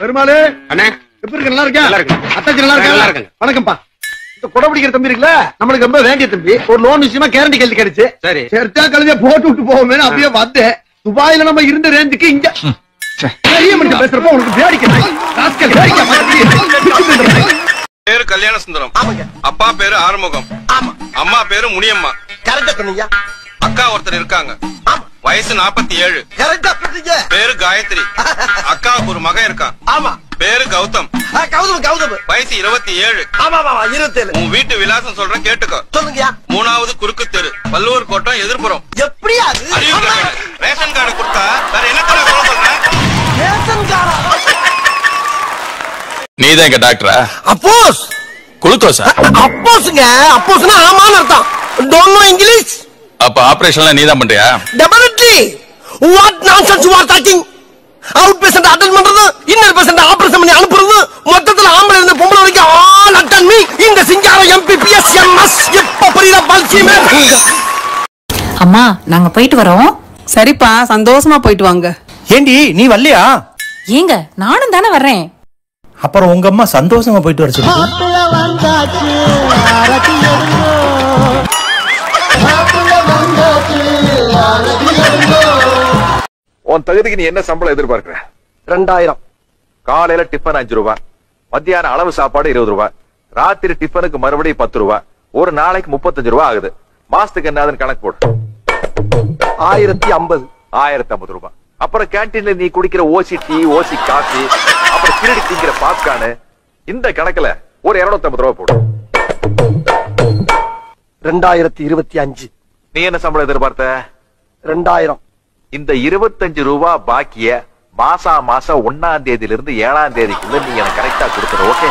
பெருமாளு அண்ணே எப்படி இருக்க நல்லா இருக்கா நல்லா இருக்கேன். அத்தாச்சி நல்லா நல்லா இருக்கா இருக்கேன். வணக்கம்ப்பா இந்த கொடை பிடிக்கிற தம்பி இருக்குல்ல நம்மளுக்கு ரொம்ப வேண்டிய தம்பி ஒரு லோன் விஷயமா கேரண்டி கேள்வி கிடைச்சு சரி. சேர்த்தா கழுதிய போட்டு விட்டு போவோமே அப்படியே வந்தேன் துபாயில நம்ம இருந்த ரேஞ்சுக்கு இங்க பெரிய மனுஷன் பேசுறப்ப உனக்கு வேடிக்கை ராஸ்கல், வேடிக்கை மாத்தி. பேரு கல்யாண சுந்தரம் அப்பா பேரு ஆறுமுகம் அம்மா பேரு முனியம்மா கரெக்டா சொன்னீங்க அக்கா ஒருத்தர் இருக்காங்க வயசு நாற்பத்தி ஏழு கரெக்டா சொன்னீங்க பேரு காயத்ரி அக்காவுக்கு ஒரு மகன் இருக்கான் ஆமா பேரு கௌதம் ஆ, கௌதம் கௌதம் வயசு இருபத்தி ஏழு ஆமா ஆமா இருபத்தேழு உன் வீட்டு விலாசம் சொல்றேன் கேட்டுக்கோ சொல்லுங்கயா மூணாவது குறுக்கு தெரு பல்லூர் கோட்டம் எதிர்ப்புறம் எப்படியா அது அறிவு கட்டணம். ரேஷன் கார்டு கொடுத்தா வேற என்ன தர சொல்ல சொல்றேன் ரேஷன் கார்டா? நீதான் எங்க டாக்டரா அப்போஸ் குளுக்கோஸா அப்போஸ்ங்க அப்போஸ்னா ஆமான்னு அர்த்தம் டோன்ட் நோ இங்கிலீஷ் அப்ப ஆபரேஷன்லாம் நீதான் பண்றியா definitely what nonsense you are talking out patient attend பண்றது இன்னர் பேஷண்ட் ஆபரேஷன் பண்ணி அனுப்புறது மொத்தத்துல ஆம்பளை இருந்து பொம்பளை வரைக்கும் ஆல் அட்டன் மீ இந்த சிங்காரம் எம்பிபிஎஸ் எம்எஸ் எப்ப புரியுதா பல்சியமே அம்மா நாங்க போயிட்டு வரோம் சரிப்பா சந்தோஷமா போயிட்டு வாங்க ஏண்டி நீ வரலையா ஏங்க நானும் தானே வர்றேன் அப்புறம் உங்க அம்மா சந்தோஷமா போயிட்டு வர சொல்லு உன் தகுதிக்கு நீ என்ன சம்பளம் எதிர்பார்க்கிற ரெண்டாயிரம் காலையில டிஃபன் அஞ்சு ரூபா மத்தியானம் அளவு சாப்பாடு இருபது ரூபா ராத்திரி டிஃபனுக்கு மறுபடியும் பத்து ரூபா ஒரு நாளைக்கு முப்பத்தஞ்சு ரூபா ஆகுது மாசத்துக்கு என்னதுன்னு கணக்கு போடு ஆயிரத்தி ஐம்பது ஆயிரத்தி ஐம்பது ரூபாய் அப்புறம் கேன்டீன்ல நீ குடிக்கிற ஓசி டீ ஓசி காஃபி அப்புறம் திருடி திங்கிற பாப்கார்னு இந்த கணக்குல ஒரு இருநூத்தி ஐம்பது ரூபா போடு ரெண்டாயிரத்தி இருபத்தி அஞ்சு நீ என்ன சம்பளம் எதிர்பார்த்த ரெண்டாயிரம் இந்த இருபத்தஞ்சு ரூபா பாக்கிய மாசா மாசம் ஒன்னாம் தேதியில இருந்து ஏழாம் தேதிக்குள்ள நீ எனக்கு கரெக்டா கொடுத்துரு ஓகே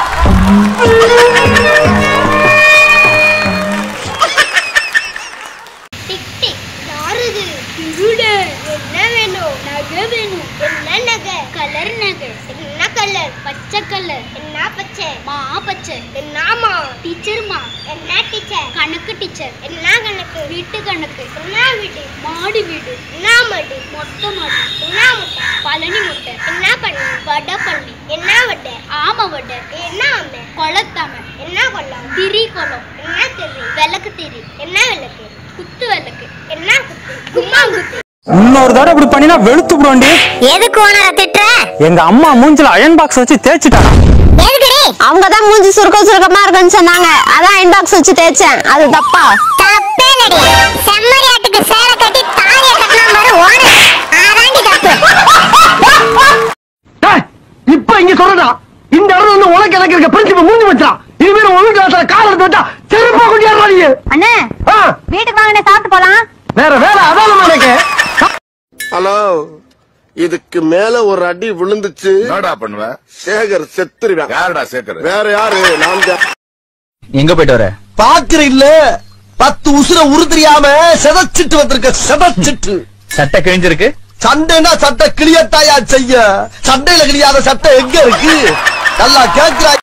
டிக் டிக் யாருது திருட என்ன வேணும் நகை வேணும் என்ன நகை கலர் நகை என்ன கலர் பச்சை கலர் என்ன பச்சை மா பச்சை என்னமா டீச்சர்மா என்ன டீச்சர் கணக்கு டீச்சர் என்ன கணக்கு வீட்டு கணக்கு என்ன வீடு மாடி வீடு என்ன மாடி மொட்டை மாடி என்ன மொட்டை பழனி மொட்டை என்ன பண்ணி வடை பள்ளி என்ன வடை ஆம வடை என்ன ஆமை குளத்தாம என்ன கொல்லம் திரி குளம் என்ன திரி விளக்கு திரி என்ன விளக்கு குத்து விளக்கு என்ன குத்து கும்மாங்குத்து இன்னொரு தடவை இப்படி பண்ணினா வெளுத்து விடுவாண்டி எதுக்கு ஓனர திட்டுற எங்க அம்மா மூஞ்சில அயன் பாக்ஸ் வச்சு தேய்ச்சிட்டாங்க எதுக்குடி அவங்க தான் மூஞ்சி சுருக்கம் சுருக்கமா இருக்குன்னு சொன்னாங்க அதான் அயன் பாக்ஸ் வச்சு தேய்ச்சேன் அது தப்பா தப்பே இல்லடி செம்மறியாட்டுக்கு சேலை கட்டி தாலிய கட்டினா பாரு ஓனர் அதாண்டி தப்பு இப்ப இங்க சொல்றதா இந்த இடம் வந்து உனக்கு எனக்கு இருக்க பிரின்சிபல் மூஞ்சி வச்சான் இனிமேல் உன் வீட்டு வாசல கால் எடுத்து வச்சா செருப்பா கொண்டு நீ அண்ணே ஆ, வீட்டுக்கு வாங்க சாப்பிட்டு போலாம் வேற வேற அதான் எனக்கு ஹலோ இதுக்கு மேல ஒரு அடி விழுந்துச்சு என்னடா பண்ணுவ சேகர் செத்துருவேன் யாருடா சேர்க்கறது வேற யாரு நான் தான் எங்க போயிட்டு வர பாக்குற இல்ல பத்து உசுர உரு தெரியாம செதச்சிட்டு வந்திருக்க செதச்சிட்டு சட்டை கிழிஞ்சிருக்கு சண்டைனா சட்டை கிளியத்தாயா செய்ய சண்டையில கிளியாத சட்டை எங்க இருக்கு நல்லா கேக்குறா